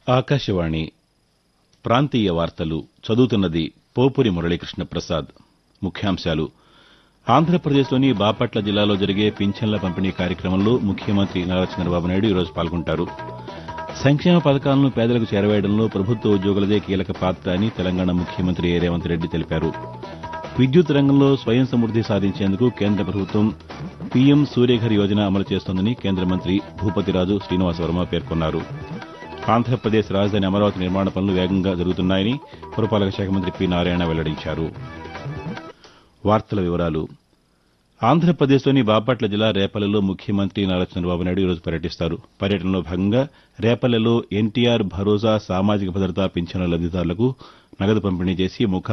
ఆకాశవాణి ప్రాంతీయ వార్తలు చదువుతున్నది పోపురి మురళీకృష్ణ ప్రసాద్ ముఖ్యాంశాలు ఆంధ్రప్రదేశ్లోని బాపట్ల జిల్లాలో జరిగే పింఛన్ల పంపిణీ కార్యక్రమంలో ముఖ్యమంత్రి నారా చంద్రబాబు నాయుడు ఈరోజు పాల్గొంటారు సంక్షేమ పథకాలను పేదలకు చేరవేయడంలో ప్రభుత్వ ఉద్యోగులదే కీలక పాత్ర అని తెలంగాణ ముఖ్యమంత్రి ఏ రేవంత్ రెడ్డి తెలిపారు విద్యుత్ రంగంలో స్వయం సమృద్ది సాధించేందుకు కేంద్ర ప్రభుత్వం పీఎం సూర్యఘర్ యోజన అమలు చేస్తోందని కేంద్ర మంత్రి భూపతిరాజు శ్రీనివాసవర్మ పేర్కొన్నారు ఆంధ్రప్రదేశ్ రాజధాని అమరావతి నిర్మాణ పనులు వేగంగా జరుగుతున్నాయని పురపాలక శాఖ మంత్రి పి నారాయణ వెల్లడించారు ఆంధ్రప్రదేశ్లోని బాపట్ల జిల్లా రేపల్లెలో ముఖ్యమంత్రి నారా చంద్రబాబు నాయుడు ఈరోజు పర్యటిస్తారు పర్యటనలో భాగంగా రేపల్లెలో ఎన్టీఆర్ భరోసా సామాజిక భద్రతా పింఛన్ల లబ్దిదారులకు నగదు పంపిణీ చేసి ముఖా